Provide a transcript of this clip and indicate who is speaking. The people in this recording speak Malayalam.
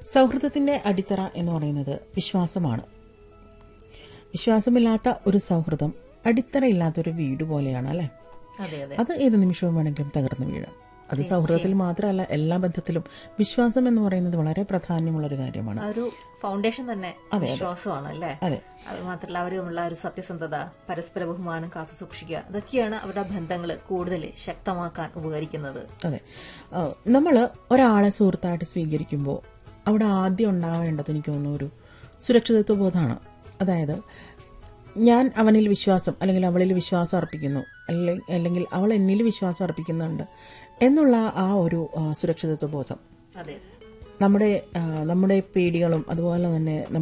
Speaker 1: സൗഹൃദത്തിന്റെ അടിത്തറ എന്ന് പറയുന്നത് വിശ്വാസമാണ് വിശ്വാസമില്ലാത്ത ഒരു സൗഹൃദം അടിത്തറയില്ലാത്ത ഒരു വീട് പോലെയാണ് അല്ലെ
Speaker 2: അതെ അതെ
Speaker 1: അത് ഏത് നിമിഷവും വേണമെങ്കിലും തകർന്നു വീഴാം അത് സൗഹൃദത്തിൽ മാത്രമല്ല എല്ലാ ബന്ധത്തിലും വിശ്വാസം എന്ന് പറയുന്നത് വളരെ പ്രാധാന്യമുള്ള ഒരു കാര്യമാണ്
Speaker 2: ആ ഒരു ഫൗണ്ടേഷൻ തന്നെ വിശ്വാസമാണ് അല്ലേ
Speaker 1: അതെ
Speaker 2: അത് മാത്രമല്ല അവർ തമ്മിലുള്ള ആ ഒരു സത്യസന്ധത പരസ്പര ബഹുമാനം കാത്തു സൂക്ഷിക്കുക അതൊക്കെയാണ് അവരുടെ ബന്ധങ്ങൾ കൂടുതൽ ശക്തമാക്കാൻ ഉപകരിക്കുന്നത്
Speaker 1: അതെ നമ്മൾ ഒരാളെ സുഹൃത്തായിട്ട് സ്വീകരിക്കുമ്പോൾ അവിടെ ആദ്യം ഉണ്ടാവേണ്ടത് എനിക്ക് തോന്നുന്നു ഒരു സുരക്ഷിതത്വ ബോധമാണ് അതായത് ഞാൻ അവനിൽ വിശ്വാസം അല്ലെങ്കിൽ അവളിൽ വിശ്വാസം അർപ്പിക്കുന്നു അല്ലെങ്കിൽ അല്ലെങ്കിൽ അവൾ എന്നിൽ വിശ്വാസം അർപ്പിക്കുന്നുണ്ട് എന്നുള്ള ആ ഒരു ആ, സുരക്ഷിതത്വ ബോധം
Speaker 2: അതെ
Speaker 1: നമ്മുടെ ആ, നമ്മുടെ പേടികളും അതുപോലെ തന്നെ